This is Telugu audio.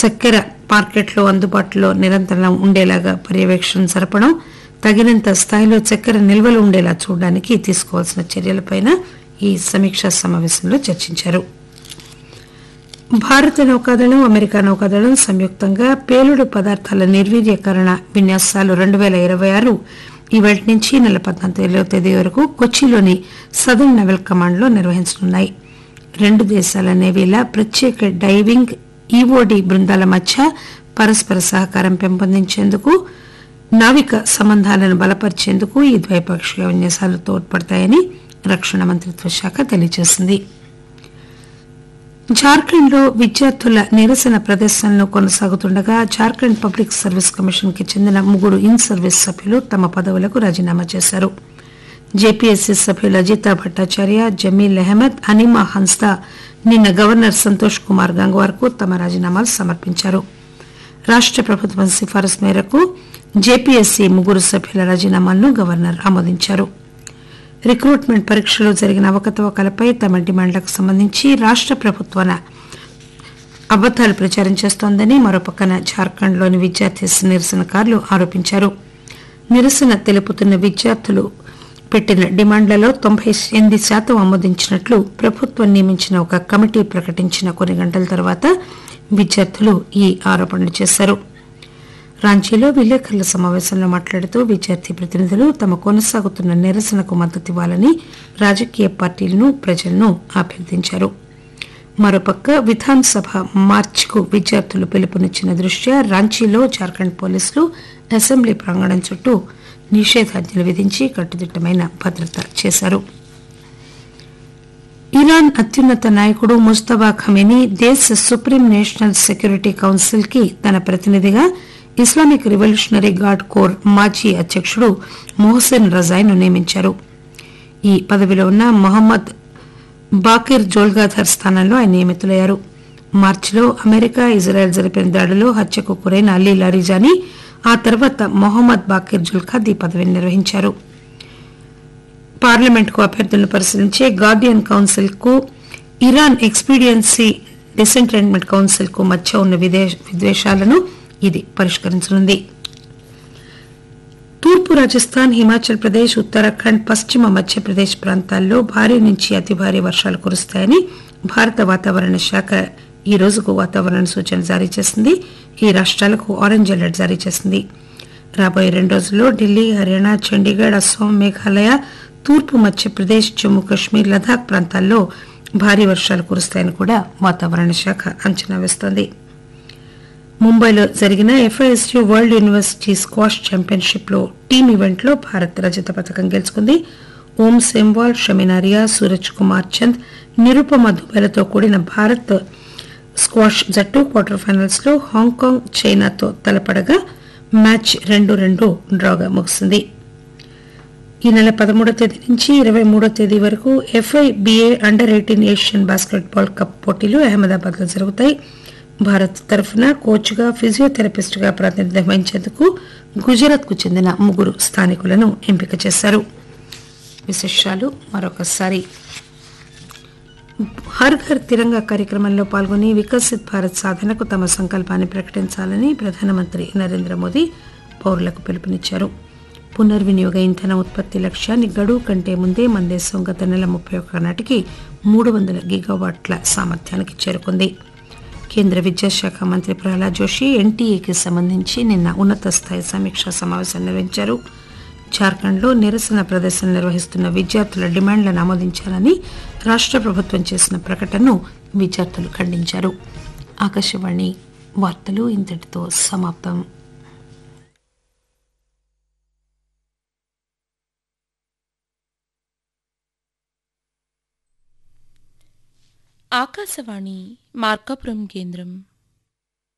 చక్కెర మార్కెట్లో అందుబాటులో నిరంతరం ఉండేలాగా పర్యవేక్షణ జరపడం తగినంత స్థాయిలో చక్కెర నిల్వలు ఉండేలా చూడడానికి తీసుకోవాల్సిన చర్యలపైన ఈ సమీక్షా సమావేశంలో చర్చించారు భారత నౌకాదళం అమెరికా నౌకాదళం సంయుక్తంగా పేలుడు పదార్థాల నిర్వీర్యకరణ విన్యాసాలు రెండు పేల ఇరవై ఆరు ఈవేళ నుంచి ఈ నెల పద్నాలుగో తేదీ వరకు కొచ్చిలోని సదర్న్ నెవల్ కమాండ్ లో నిర్వహించనున్నాయి రెండు దేశాల నేవీల ప్రత్యేక డైవింగ్ ఈఓడి బృందాల మధ్య పరస్పర సహకారం పెంపొందించేందుకు నావిక సంబంధాలను బలపరిచేందుకు ఈ ద్వైపాక్షిక విన్యాసాలు తోడ్పడతాయని రక్షణ మంత్రిత్వ శాఖ తెలియజేసింది జార్ఖండ్ లో విద్యార్థుల నిరసన ప్రదర్శనలు కొనసాగుతుండగా జార్ఖండ్ పబ్లిక్ సర్వీస్ కమిషన్ కి చెందిన ముగ్గురు ఇన్ సర్వీస్ సభ్యులు తమ పదవులకు రాజీనామా చేశారు జేపీఎస్సీ సభ్యులు అజితా భట్టాచార్య జమీల్ అహ్మద్ అనిమా హన్స్దా నిన్న గవర్నర్ సంతోష్ కుమార్ గంగ్వార్ కు తమ రాజీనామాలు సమర్పించారు రాష్ట ప్రభుత్వం సిఫారసు మేరకు జేపీఎస్సీ ముగ్గురు సభ్యుల రాజీనామాలను గవర్నర్ ఆమోదించారు రిక్రూట్మెంట్ పరీక్షలో జరిగిన అవకతవకలపై తమ డిమాండ్లకు సంబంధించి రాష్ట ప్రభుత్వాన అబద్దాలు ప్రచారం చేస్తోందని మరోపక్కన జార్ఖండ్లోని విద్యార్థి నిరసనకారులు ఆరోపించారు నిరసన తెలుపుతున్న విద్యార్థులు పెట్టిన డిమాండ్లలో తొంభై ఎనిమిది శాతం ఆమోదించినట్లు ప్రభుత్వం నియమించిన ఒక కమిటీ ప్రకటించిన కొన్ని గంటల తర్వాత విద్యార్థులు ఈ ఆరోపణలు చేశారు రాంచీలో విలేకరుల సమావేశంలో మాట్లాడుతూ విద్యార్థి ప్రతినిధులు తమ కొనసాగుతున్న నిరసనకు మద్దతివ్వాలని రాజకీయ పార్టీలను ప్రజలను అభ్యర్థించారు మరోపక్క విధానసభ మార్చికు విద్యార్థులు పిలుపునిచ్చిన దృష్ట్యా రాంచీలో జార్ఖండ్ పోలీసులు అసెంబ్లీ ప్రాంగణం చుట్టూ నిషేధాజ్ఞలు విధించి కట్టుదిట్టమైన భద్రత చేశారు ఇరాన్ అత్యున్నత నాయకుడు ముస్తఫా ఖమేనీ దేశ సుప్రీం నేషనల్ సెక్యూరిటీ కౌన్సిల్ కి తన ప్రతినిధిగా ఇస్లామిక్ రివల్యూషనరీ గార్డ్ కోర్ మాజీ అధ్యకుడు మొహసిన్ రజాయ్ను నియమించారు ఈ పదవిలో ఉన్న మొహమ్మద్ బాకిర్ జోల్గాధర్ స్థానంలో ఆయన నియమితులయ్యారు మార్చిలో అమెరికా ఇజ్రాయెల్ జరిపిన దాడిలో హత్యకు గురైన అలీ లారిజాని ఆ తర్వాత మొహమ్మద్ బాకిర్ జుల్ఖాద్ ఈ పదవిని నిర్వహించారు పార్లమెంట్ కు అభ్యర్థులను పరిశీలించే గార్డియన్ కౌన్సిల్ కు ఇరాన్ ఎక్స్పీడియన్సీ డిసెంటైన్మెంట్ కౌన్సిల్ కు మధ్య ఉన్న విద్వేషాలను ఇది పరిష్కరించనుంది తూర్పు రాజస్థాన్ హిమాచల్ ప్రదేశ్ ఉత్తరాఖండ్ పశ్చిమ మధ్యప్రదేశ్ ప్రాంతాల్లో భారీ నుంచి అతి భారీ వర్షాలు కురుస్తాయని భారత వాతావరణ శాఖ ఈ రోజుకు వాతావరణ సూచన జారీ చేసింది ఈ రాష్ట్రాలకు ఆరెంజ్ అలర్ట్ జారీ చేసింది రాబోయే రెండు రోజుల్లో ఢిల్లీ హర్యానా చండీగఢ్ అస్సాం మేఘాలయ తూర్పు మధ్యప్రదేశ్ జమ్మూ కశ్మీర్ లదాఖ్ ప్రాంతాల్లో భారీ వర్షాలు కురుస్తాయని కూడా వాతావరణ శాఖ అంచనా వేస్తోంది ముంబైలో జరిగిన FISU world university squash championship లో టీమ్ ఈవెంట్ లో భారత్ రజత పథకం గెలుచుకుంది ఓం సెంవాల్ షమినారియా సూరజ్ కుమార్ చంద్ నిరుపమ దుబేలతో కూడిన భారత్ స్క్వాష్ జట్టు క్వార్టర్ ఫైనల్స్ లో హాంకాంగ్ చైనాతో తలపడగా మ్యాచ్ రెండు రెండు డ్రాగా ముగిసింది ఈ నెల పదమూడో తేదీ నుంచి ఇరవై మూడో తేదీ వరకు FIBA under eighteen Asian basketball cup పోటీలు అహ్మదాబాద్ లో జరుగుతాయి భారత్ తరఫున కోచ్ గా ఫిజియోథెరపిస్ట్ గా ప్రాతినిధ్యం వహించేందుకు గుజరాత్ కు చెందిన ముగ్గురు స్థానికులను ఎంపిక చేశారు విశేషాలు మరొకసారి హర్ ఘర్ తిరంగా కార్యక్రమంలో పాల్గొని వికసిత్ భారత్ సాధనకు తమ సంకల్పాన్ని ప్రకటించాలని ప్రధానమంత్రి నరేంద్ర మోదీ పౌరులకు పిలుపునిచ్చారు పునర్వినియోగ ఇంధన ఉత్పత్తి లక్ష్యాన్ని గడువు కంటే ముందే మన దేశం గత నెల ముప్పై ఒక్క నాటికి మూడు వందల గిగావాట్ల సామర్థ్యానికి చేరుకుంది కేంద్ర విద్యాశాఖ మంత్రి ప్రహ్లాద్ జోషి ఎన్టీఏకి సంబంధించి నిన్న ఉన్నత స్థాయి సమీక్షా సమావేశం నిర్వహించారు జార్ఖండ్లో నిరసన ప్రదర్శన నిర్వహిస్తున్న విద్యార్థుల డిమాండ్లను ఆమోదించాలని రాష్ట ప్రభుత్వం చేసిన ప్రకటనను విద్యార్థులు ఖండించారు ఆకాశవాణి వార్తలు ఇంతటితో సమాప్తం ఆకాశవాణి మార్కాపురం కేంద్రం